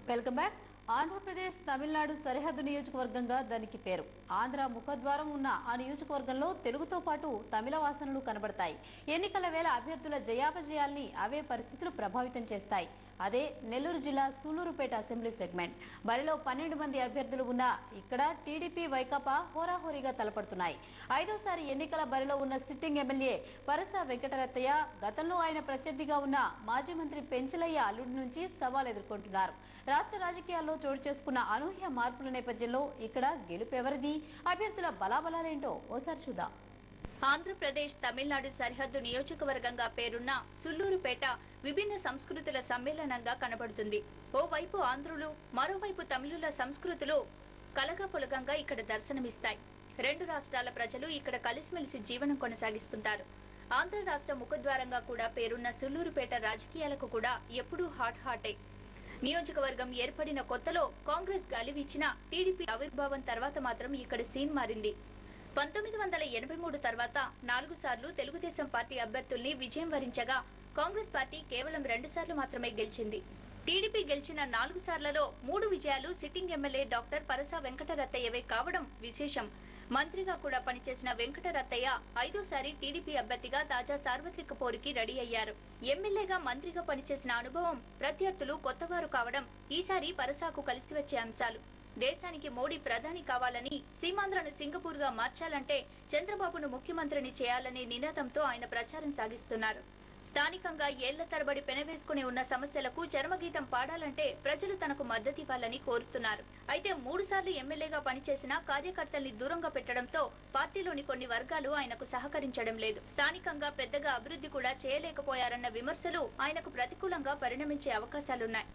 welcome back Andhra Pradesh Tamil Nadu సరిహద్దు నియోజకవర్గంగా దానికి పేరు ఆంధ్ర ముఖద్వారం ఉన్న ఆ నియోజకవర్గంలో తెలుగుతో పాటు తమిళ వాసనలు కనబడతాయి ఎన్నికల వేళ అభ్యర్థుల జయాపజయాల్ని అవే పరిస్థితులు ప్రభావితం చేస్తాయి అదే నెల్లూరు జిల్లా సూలూరుపేట అసెంబ్లీ సెగ్మెంట్ బరిలో పన్నెండు మంది అభ్యర్థులు ఉన్నా ఇక్కడ టీడీపీ వైకాపా హోరాహోరీగా తలపడుతున్నాయి ఐదోసారి ఎన్నికల బరిలో ఉన్న సిట్టింగ్ ఎమ్మెల్యే పరస వెంకటరత్తయ్య గతంలో ఆయన ప్రత్యర్థిగా ఉన్న మాజీ మంత్రి పెంచలయ్య అల్లుడి నుంచి సవాల్ ఎదుర్కొంటున్నారు రాష్ట్ర రాజకీయాల్లో చోటు చేసుకున్న అనూహ్య మార్పుల నేపథ్యంలో ఇక్కడ గెలుపు ఎవరిది అభ్యర్థుల బలాబలాలేంటో ఓసారి చూద్దాం ఆంధ్రప్రదేశ్ తమిళనాడు సరిహద్దు నియోజకవర్గంగా పేరున్న సుల్లూరుపేట విభిన్న సంస్కృతుల సమ్మేళనంగా కనబడుతుంది ఓవైపు ఆంధ్రులు మరోవైపు తమిళుల సంస్కృతులు కలగపులగంగా ఇక్కడ దర్శనమిస్తాయి రెండు రాష్ట్రాల ప్రజలు ఇక్కడ కలిసిమెలిసి జీవనం కొనసాగిస్తుంటారు ఆంధ్ర రాష్ట్ర ముఖద్వారంగా కూడా పేరున్న సుల్లూరుపేట రాజకీయాలకు కూడా ఎప్పుడూ హాట్ హాటే నియోజకవర్గం ఏర్పడిన కొత్తలో కాంగ్రెస్ గాలివిచ్చిన టీడీపీ ఆవిర్భావం తర్వాత మాత్రం ఇక్కడ సీన్ మారింది పంతొమ్మిది వందల ఎనభై మూడు తర్వాత నాలుగు సార్లు తెలుగుదేశం పార్టీ అభ్యర్థుల్ని విజయం వరించగా కాంగ్రెస్ పార్టీ కేవలం రెండు సార్లు మాత్రమే గెలిచింది టీడీపీ గెలిచిన నాలుగు సార్లలో మూడు విజయాలు సిట్టింగ్ ఎమ్మెల్యే డాక్టర్ పరస వెంకటరత్తయ్యవే కావడం విశేషం మంత్రిగా కూడా పనిచేసిన వెంకటరత్తయ్య ఐదోసారి టీడీపీ అభ్యర్థిగా తాజా సార్వత్రిక పోరుకి రెడీ అయ్యారు ఎమ్మెల్యేగా మంత్రిగా పనిచేసిన అనుభవం ప్రత్యర్థులు కొత్తవారు కావడం ఈసారి పరసాకు కలిసి వచ్చే అంశాలు దేశానికి మోడీ ప్రధాని కావాలని సీమాంధ్రను సింగపూర్ గా మార్చాలంటే చంద్రబాబును ముఖ్యమంత్రిని చేయాలనే నినాదంతో ఆయన ప్రచారం సాగిస్తున్నారు స్థానికంగా ఏళ్ల తరబడి పెనవేసుకుని ఉన్న సమస్యలకు చరమగీతం పాడాలంటే ప్రజలు తనకు మద్దతివ్వాలని కోరుతున్నారు అయితే మూడు సార్లు ఎమ్మెల్యేగా పనిచేసిన కార్యకర్తల్ని దూరంగా పెట్టడంతో పార్టీలోని కొన్ని వర్గాలు ఆయనకు సహకరించడం లేదు స్థానికంగా పెద్దగా అభివృద్ధి కూడా చేయలేకపోయారన్న విమర్శలు ఆయనకు ప్రతికూలంగా పరిణమించే అవకాశాలున్నాయి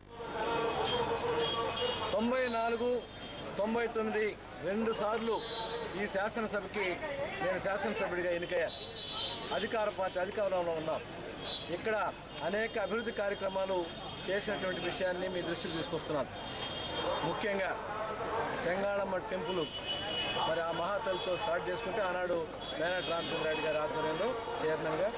తొంభై నాలుగు తొంభై తొమ్మిది రెండు సార్లు ఈ శాసనసభకి నేను శాసనసభ్యుడిగా ఎన్నికయ్యా అధికార పార్టీ అధికారంలో ఉన్నాం ఇక్కడ అనేక అభివృద్ధి కార్యక్రమాలు చేసినటువంటి విషయాన్ని మీ దృష్టికి తీసుకొస్తున్నాను ముఖ్యంగా చెంగాళమ్మ టెంపుల్ మరి ఆ మహాతలతో స్టార్ట్ చేసుకుంటే ఆనాడు మేనట్ రామచంద్రరెడ్డి గారి ఆధ్వర్యంలో చైర్మన్గా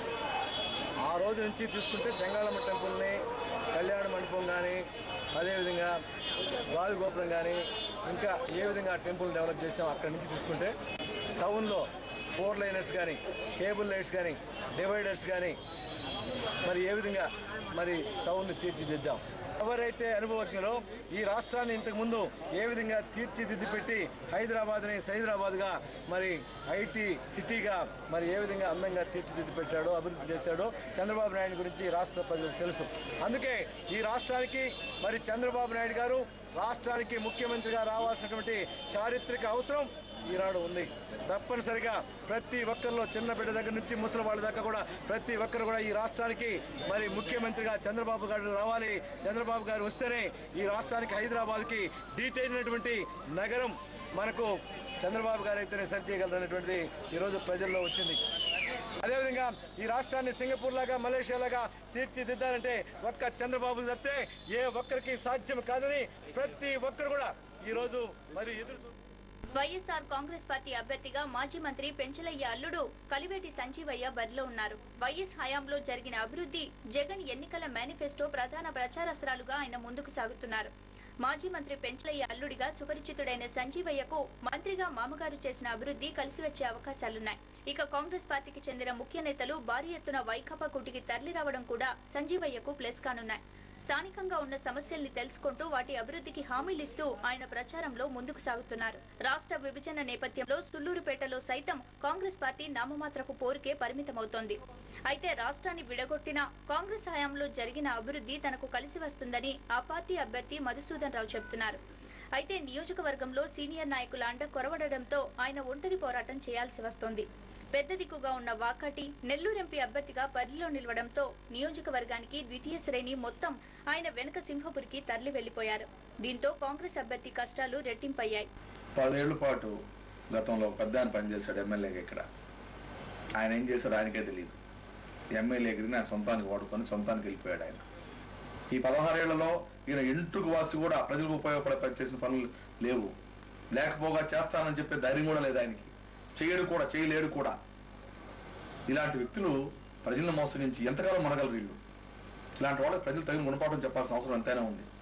ఆ రోజు నుంచి తీసుకుంటే చెంగాళమ్మ టెంపుల్ని కళ్యాణ మండపం కానీ అదేవిధంగా గాలి గోపురం కానీ ఇంకా ఏ విధంగా ఆ టెంపుల్ డెవలప్ చేసాం అక్కడి నుంచి తీసుకుంటే టౌన్లో ఫోర్ లైనర్స్ కానీ కేబుల్ లైట్స్ కానీ డివైడర్స్ కానీ మరి ఏ విధంగా మరి టౌన్ని తీర్చిదిద్దాం ఎవరైతే అనుభవజ్ఞులో ఈ రాష్ట్రాన్ని ఇంతకుముందు ఏ విధంగా తీర్చిదిద్ది పెట్టి హైదరాబాద్ని సైదరాబాద్గా మరి ఐటీ సిటీగా మరి ఏ విధంగా అందంగా తీర్చిదిద్ది పెట్టాడో అభివృద్ధి చేశాడో చంద్రబాబు నాయుడు గురించి ఈ రాష్ట్ర ప్రజలకు తెలుసు అందుకే ఈ రాష్ట్రానికి మరి చంద్రబాబు నాయుడు గారు రాష్ట్రానికి ముఖ్యమంత్రిగా రావాల్సినటువంటి చారిత్రక అవసరం ఈనాడు ఉంది తప్పనిసరిగా ప్రతి ఒక్కరిలో చిన్న బిడ్డ దగ్గర నుంచి ముసలి వాళ్ళ దాకా కూడా ప్రతి ఒక్కరు కూడా ఈ రాష్ట్రానికి మరి ముఖ్యమంత్రిగా చంద్రబాబు గారు రావాలి చంద్రబాబు గారు వస్తేనే ఈ రాష్ట్రానికి హైదరాబాద్కి డీటెయినటువంటి నగరం మనకు చంద్రబాబు గారు అయితేనే సరి చేయగలరనేటువంటిది ఈరోజు ప్రజల్లో వచ్చింది అదేవిధంగా ఈ రాష్ట్రాన్ని సింగపూర్ లాగా మలేషియా లాగా తీర్చిదిద్దాలంటే ఒక్క చంద్రబాబు తప్పితే ఏ ఒక్కరికి సాధ్యం కాదని ప్రతి ఒక్కరు కూడా ఈరోజు మరి ఎదురు చూ- వైఎస్ఆర్ కాంగ్రెస్ పార్టీ అభ్యర్థిగా మాజీ మంత్రి పెంచలయ్య అల్లుడు కలివేటి సంజీవయ్య బరిలో ఉన్నారు వైఎస్ హయాంలో జరిగిన అభివృద్ధి జగన్ ఎన్నికల మేనిఫెస్టో ప్రధాన ప్రచారాస్త్రాలుగా ఆయన ముందుకు సాగుతున్నారు మాజీ మంత్రి పెంచలయ్య అల్లుడిగా సుపరిచితుడైన సంజీవయ్యకు మంత్రిగా మామగారు చేసిన అభివృద్ధి కలిసి వచ్చే అవకాశాలున్నాయి ఇక కాంగ్రెస్ పార్టీకి చెందిన ముఖ్య నేతలు భారీ ఎత్తున వైకాపా గుటికి తరలి రావడం కూడా సంజీవయ్యకు ప్లస్ కానున్నాయి స్థానికంగా ఉన్న సమస్యల్ని తెలుసుకుంటూ వాటి అభివృద్ధికి హామీలిస్తూ ఆయన ప్రచారంలో ముందుకు సాగుతున్నారు రాష్ట్ర విభజన నేపథ్యంలో సుల్లూరుపేటలో సైతం కాంగ్రెస్ పార్టీ నామమాత్రపు పోరుకే పరిమితమవుతోంది అయితే రాష్ట్రాన్ని విడగొట్టిన కాంగ్రెస్ హయాంలో జరిగిన అభివృద్ధి తనకు కలిసి వస్తుందని ఆ పార్టీ అభ్యర్థి మధుసూదన్ రావు చెబుతున్నారు అయితే నియోజకవర్గంలో సీనియర్ నాయకుల అండ కొరవడడంతో ఆయన ఒంటరి పోరాటం చేయాల్సి వస్తోంది పెద్ద దిక్కుగా ఉన్న వాకాటి నెల్లూరు ఎంపీ అభ్యర్థిగా బరిలో నిలవడంతో నియోజకవర్గానికి ద్వితీయ శ్రేణి మొత్తం ఆయన వెనుక సింహపురికి తరలి వెళ్లిపోయారు దీంతో కాంగ్రెస్ అభ్యర్థి కష్టాలు రెట్టింపయ్యాయి పదేళ్ల పాటు గతంలో పెద్ద ఆయన పనిచేశాడు ఎమ్మెల్యేగా ఇక్కడ ఆయన ఏం చేశాడు ఆయనకే తెలియదు ఎమ్మెల్యే ఎగిరి ఆయన సొంతానికి వాడుకొని సొంతానికి వెళ్ళిపోయాడు ఆయన ఈ పదహారేళ్లలో ఈయన ఇంటికి వాసి కూడా ప్రజలకు ఉపయోగపడే పని చేసిన పనులు లేవు లేకపోగా చేస్తానని చెప్పే ధైర్యం కూడా లేదు ఆయనకి చేయడు కూడా చేయలేడు కూడా ఇలాంటి వ్యక్తులు ప్రజలను మోసగించి ఎంతకాలం మనగలరు వీళ్ళు ఇలాంటి వాళ్ళకి ప్రజలు తగిన గుణపాఠం చెప్పాల్సిన అవసరం ఎంతైనా ఉంది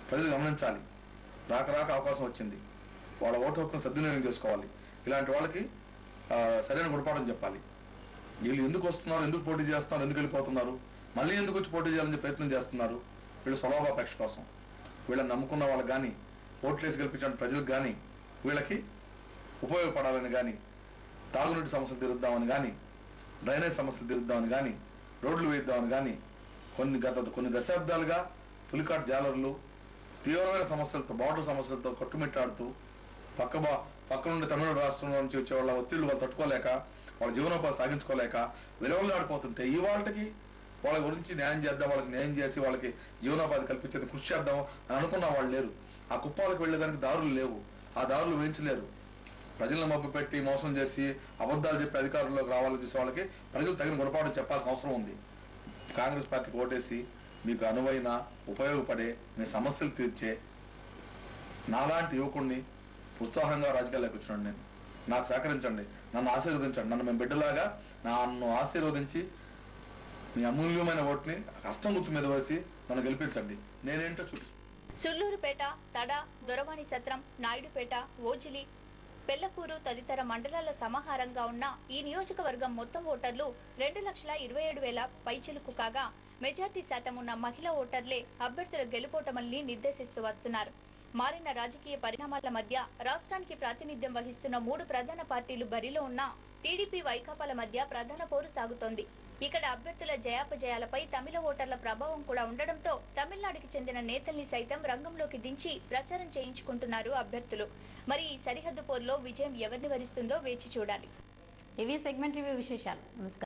ప్రజలు గమనించాలి రాక రాక అవకాశం వచ్చింది వాళ్ళ ఓటు హక్కును సద్వినియోగం చేసుకోవాలి ఇలాంటి వాళ్ళకి ఆ, సరైన గుణపాఠం చెప్పాలి వీళ్ళు ఎందుకు వస్తున్నారు ఎందుకు పోటీ చేస్తున్నారు ఎందుకు వెళ్ళిపోతున్నారు మళ్ళీ ఎందుకు వచ్చి పోటీ చేయాలని చెప్పి ప్రయత్నం చేస్తున్నారు వీళ్ళు స్వలాభాపేక్ష కోసం వీళ్ళని నమ్ముకున్న వాళ్ళకి కానీ ఓట్లేసి గెలిపించిన ప్రజలకు కానీ వీళ్ళకి ఉపయోగపడాలని కానీ తాగునీటి సమస్యలు తీరుద్దామని కానీ డ్రైనేజ్ సమస్యలు తీరుద్దామని కానీ రోడ్లు వేద్దామని కానీ కొన్ని గత కొన్ని దశాబ్దాలుగా పులికాట్ జాలర్లు తీవ్రమైన సమస్యలతో బార్డర్ సమస్యలతో కొట్టుమిట్టాడుతూ పక్క బా పక్క నుండి తమిళనాడు రాష్ట్రం నుంచి వచ్చే వాళ్ళ ఒత్తిళ్లు వాళ్ళు తట్టుకోలేక వాళ్ళ జీవనోపాధి సాగించుకోలేక విలువలాడిపోతుంటే ఈ వాళ్ళకి వాళ్ళ గురించి న్యాయం చేద్దాం వాళ్ళకి న్యాయం చేసి వాళ్ళకి జీవనోపాధి కల్పించేది కృషి చేద్దాం అని అనుకున్న వాళ్ళు లేరు ఆ కుప్పాలకు వెళ్ళేదానికి దారులు లేవు ఆ దారులు వేయించలేరు ప్రజలను మబ్బు పెట్టి మోసం చేసి అబద్ధాలు చెప్పి అధికారంలోకి రావాలని చూసే వాళ్ళకి ప్రజలు తగిన గుణపాఠం చెప్పాల్సిన అవసరం ఉంది కాంగ్రెస్ పార్టీకి ఓటేసి మీకు అనువైన ఉపయోగపడే మీ సమస్యలు తీర్చే నాలాంటి యువకుడిని ఉత్సాహంగా రాజకీయాల్లోకి వచ్చినాడు నేను నాకు సహకరించండి నన్ను ఆశీర్వదించండి నన్ను మేము బిడ్డలాగా నన్ను ఆశీర్వదించి మీ అమూల్యమైన ఓటుని హస్తం గుర్తు మీద వేసి నన్ను గెలిపించండి నేనేంటో చూపిస్తాను సుల్లూరుపేట తడ దొరవాణి సత్రం నాయుడుపేట ఓజిలి పెళ్లకూరు తదితర మండలాల సమాహారంగా ఉన్న ఈ నియోజకవర్గం మొత్తం ఓటర్లు రెండు లక్షల ఇరవై ఏడు వేల పైచిలుకు కాగా మెజార్టీ శాతం ఉన్న మహిళా ఓటర్లే అభ్యర్థుల గెలుపోటమల్ని నిర్దేశిస్తూ వస్తున్నారు మారిన రాజకీయ పరిణామాల మధ్య రాష్ట్రానికి ప్రాతినిధ్యం వహిస్తున్న మూడు ప్రధాన పార్టీలు బరిలో ఉన్న టీడీపీ వైకాపాల మధ్య ప్రధాన పోరు సాగుతోంది ఇక్కడ అభ్యర్థుల జయాపజయాలపై తమిళ ఓటర్ల ప్రభావం కూడా ఉండడంతో తమిళనాడుకి చెందిన నేతల్ని సైతం రంగంలోకి దించి ప్రచారం చేయించుకుంటున్నారు అభ్యర్థులు మరి ఈ సరిహద్దు పోరులో విజయం ఎవరిని వరిస్తుందో వేచి చూడాలి ఇవి సెగ్మెంట్ రివ్యూ విశేషాలు నమస్కారం